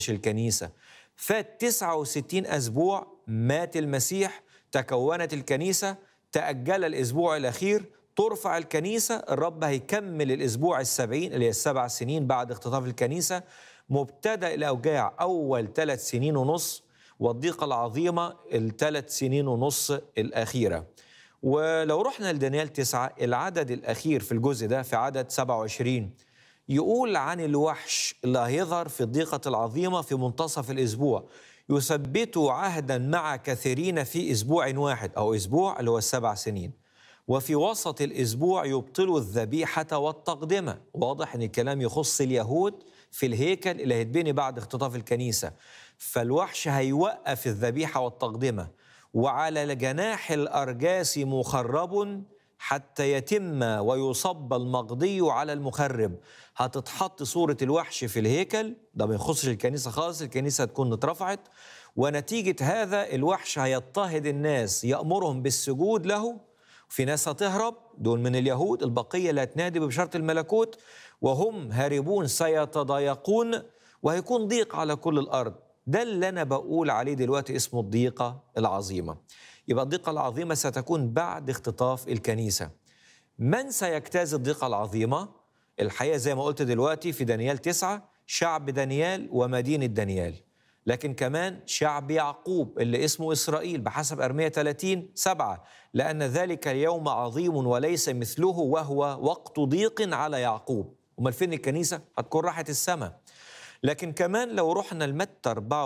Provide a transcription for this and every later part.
الكنيسة فات 69 أسبوع مات المسيح تكونت الكنيسة تأجل الأسبوع الأخير ترفع الكنيسة الرب هيكمل الأسبوع السبعين اللي هي السبع سنين بعد اختطاف الكنيسة مبتدأ الأوجاع أول ثلاث سنين ونص والضيقة العظيمة الثلاث سنين ونص الأخيرة ولو رحنا لدانيال تسعة العدد الأخير في الجزء ده في عدد 27 يقول عن الوحش اللي هيظهر في الضيقة العظيمة في منتصف الأسبوع يثبت عهدا مع كثيرين في أسبوع واحد أو أسبوع اللي هو السبع سنين وفي وسط الأسبوع يبطل الذبيحة والتقدمة واضح أن الكلام يخص اليهود في الهيكل اللي هيتبني بعد اختطاف الكنيسة فالوحش هيوقف الذبيحة والتقدمة وعلى جناح الأرجاس مخرب حتى يتم ويصب المقضي على المخرب هتتحط صورة الوحش في الهيكل ده ما يخصش الكنيسة خالص الكنيسة تكون اترفعت ونتيجة هذا الوحش هيضطهد الناس يأمرهم بالسجود له في ناس هتهرب دول من اليهود البقية لا تنادي ببشارة الملكوت وهم هاربون سيتضايقون وهيكون ضيق على كل الأرض ده اللي أنا بقول عليه دلوقتي اسمه الضيقة العظيمة يبقى الضيقة العظيمة ستكون بعد اختطاف الكنيسة من سيجتاز الضيقة العظيمة؟ الحقيقة زي ما قلت دلوقتي في دانيال تسعة شعب دانيال ومدينة دانيال لكن كمان شعب يعقوب اللي اسمه إسرائيل بحسب أرمية 30 سبعة لأن ذلك اليوم عظيم وليس مثله وهو وقت ضيق على يعقوب أمال فين الكنيسة؟ هتكون راحت السماء لكن كمان لو رحنا لمتى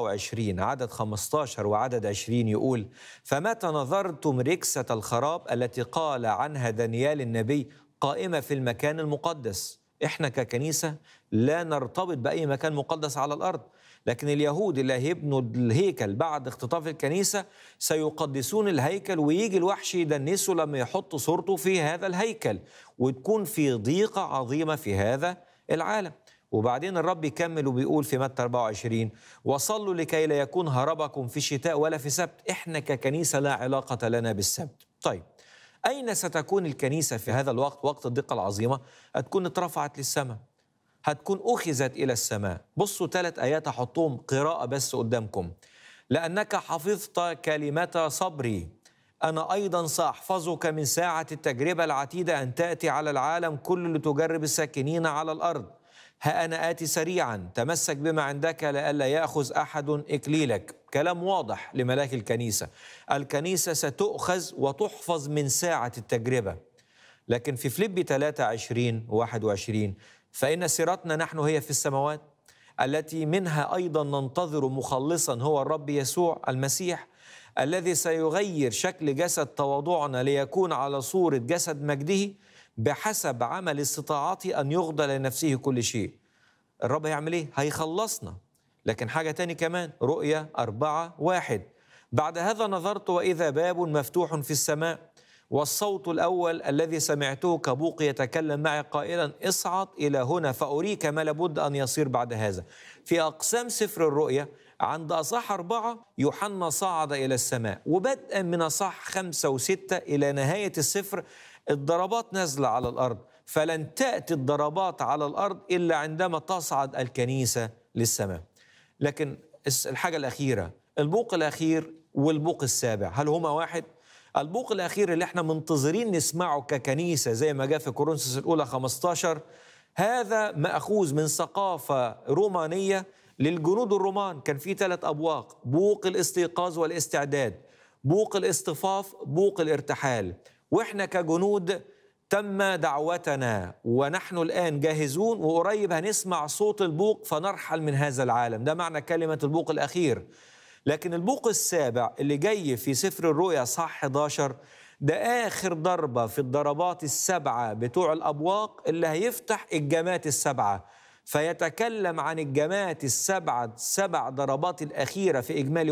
24 عدد 15 وعدد 20 يقول فمتى نظرتم ركسة الخراب التي قال عنها دانيال النبي قائمة في المكان المقدس احنا ككنيسة لا نرتبط بأي مكان مقدس على الأرض لكن اليهود اللي هيبنوا الهيكل بعد اختطاف الكنيسة سيقدسون الهيكل ويجي الوحش يدنسه لما يحط صورته في هذا الهيكل وتكون في ضيقة عظيمة في هذا العالم وبعدين الرب يكمل وبيقول في متى 24 وصلوا لكي لا يكون هربكم في الشتاء ولا في سبت احنا ككنيسة لا علاقة لنا بالسبت طيب أين ستكون الكنيسة في هذا الوقت وقت الضيقة العظيمة هتكون اترفعت للسماء هتكون أخذت إلى السماء بصوا ثلاث آيات أحطهم قراءة بس قدامكم لأنك حفظت كلمة صبري أنا أيضا سأحفظك من ساعة التجربة العتيدة أن تأتي على العالم كل لتجرب الساكنين على الأرض ها أنا آتي سريعا تمسك بما عندك لئلا يأخذ أحد إكليلك كلام واضح لملاك الكنيسة الكنيسة ستؤخذ وتحفظ من ساعة التجربة لكن في فليبي 23 21 فإن سيرتنا نحن هي في السماوات التي منها أيضا ننتظر مخلصا هو الرب يسوع المسيح الذي سيغير شكل جسد تواضعنا ليكون على صورة جسد مجده بحسب عمل استطاعته أن يغضى لنفسه كل شيء الرب هيعمل إيه؟ هيخلصنا لكن حاجة تاني كمان رؤية أربعة واحد بعد هذا نظرت وإذا باب مفتوح في السماء والصوت الأول الذي سمعته كبوق يتكلم معي قائلا اصعد إلى هنا فأريك ما لابد أن يصير بعد هذا في أقسام سفر الرؤيا عند أصح أربعة يوحنا صعد إلى السماء وبدءا من أصح خمسة وستة إلى نهاية السفر الضربات نازلة على الأرض فلن تأتي الضربات على الأرض إلا عندما تصعد الكنيسة للسماء لكن الحاجة الأخيرة البوق الأخير والبوق السابع هل هما واحد؟ البوق الأخير اللي احنا منتظرين نسمعه ككنيسة زي ما جاء في كورنثوس الأولى 15 هذا مأخوذ من ثقافة رومانية للجنود الرومان كان في ثلاث أبواق بوق الاستيقاظ والاستعداد بوق الاصطفاف بوق الارتحال واحنا كجنود تم دعوتنا ونحن الان جاهزون وقريب هنسمع صوت البوق فنرحل من هذا العالم ده معنى كلمه البوق الاخير لكن البوق السابع اللي جاي في سفر الرؤيا صح 11 ده اخر ضربه في الضربات السبعه بتوع الابواق اللي هيفتح الجمات السبعه فيتكلم عن الجمات السبعة سبع ضربات الأخيرة في إجمالي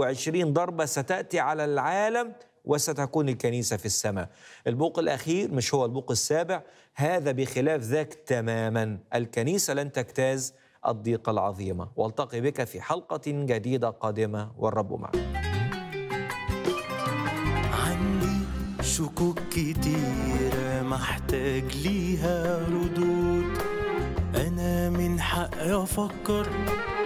21 ضربة ستأتي على العالم وستكون الكنيسة في السماء البوق الأخير مش هو البوق السابع هذا بخلاف ذاك تماما الكنيسة لن تجتاز الضيقة العظيمة والتقي بك في حلقة جديدة قادمة والرب معك عندي شكوك كتيرة محتاج ليها ردود أنا من حقي أفكر